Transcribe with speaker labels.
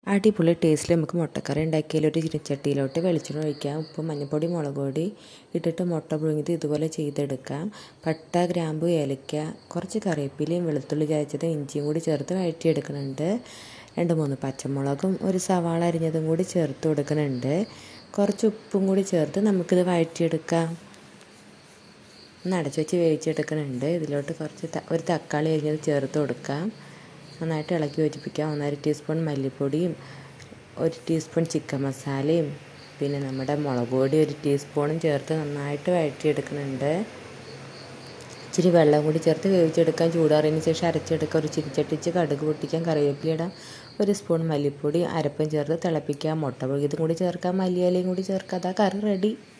Speaker 1: അടിപൊളി ടേസ്റ്റിൽ നമുക്ക് മുട്ടക്കറി ഉണ്ടാക്കിയാൽ ഒരു ചീനച്ചട്ടിയിലോട്ട് വെളിച്ചെണ്ണ ഒഴിക്കാം ഉപ്പ് മഞ്ഞൾപ്പൊടി മുളക് പൊടി ഇട്ടിട്ട് മുട്ട പുഴുങ്ങിയത് ഇതുപോലെ ചെയ്തെടുക്കാം പട്ട ഗ്രാമ്പു ഏലക്ക കുറച്ച് കറിവേപ്പിലയും വെളുത്തുള്ളി ചതച്ചത് ഇഞ്ചിയും കൂടി ചേർത്ത് വഴറ്റിയെടുക്കുന്നുണ്ട് രണ്ട് മൂന്ന് പച്ചമുളകും ഒരു സവാള അരിഞ്ഞതും കൂടി ചേർത്ത് കൊടുക്കുന്നുണ്ട് കുറച്ച് ഉപ്പും കൂടി ചേർത്ത് നമുക്കിത് വഴറ്റിയെടുക്കാം ഒന്ന് അടച്ചു വെച്ച് വേവിച്ചെടുക്കുന്നുണ്ട് ഇതിലോട്ട് കുറച്ച് ഒരു തക്കാളി അരിഞ്ഞത് ചേർത്ത് കൊടുക്കാം നന്നായിട്ട് ഇളക്കി യോജിപ്പിക്കാം ഒന്നര ടീസ്പൂൺ മല്ലിപ്പൊടിയും ഒരു ടീസ്പൂൺ ചിക്കൻ മസാലയും പിന്നെ നമ്മുടെ മുളക് പൊടി ഒരു ടീസ്പൂണും ചേർത്ത് നന്നായിട്ട് വഴറ്റിയെടുക്കുന്നുണ്ട് ഇച്ചിരി വെള്ളം കൂടി ചേർത്ത് വേവിച്ചെടുക്കാൻ ചൂടാറിയതിന് ശേഷം അരച്ചെടുക്കുക ഒരു ചിരിച്ചട്ടിച്ച് കടുക് പൊട്ടിക്കാൻ കറിവേപ്പില ഇടാം ഒരു സ്പൂൺ മല്ലിപ്പൊടി അരപ്പും ചേർത്ത് തിളപ്പിക്കാം മുട്ട പുഴുകിയതും കൂടി ചേർക്കാം മല്ലിയിലയും കൂടി ചേർക്കാം അതാ കറി റെഡി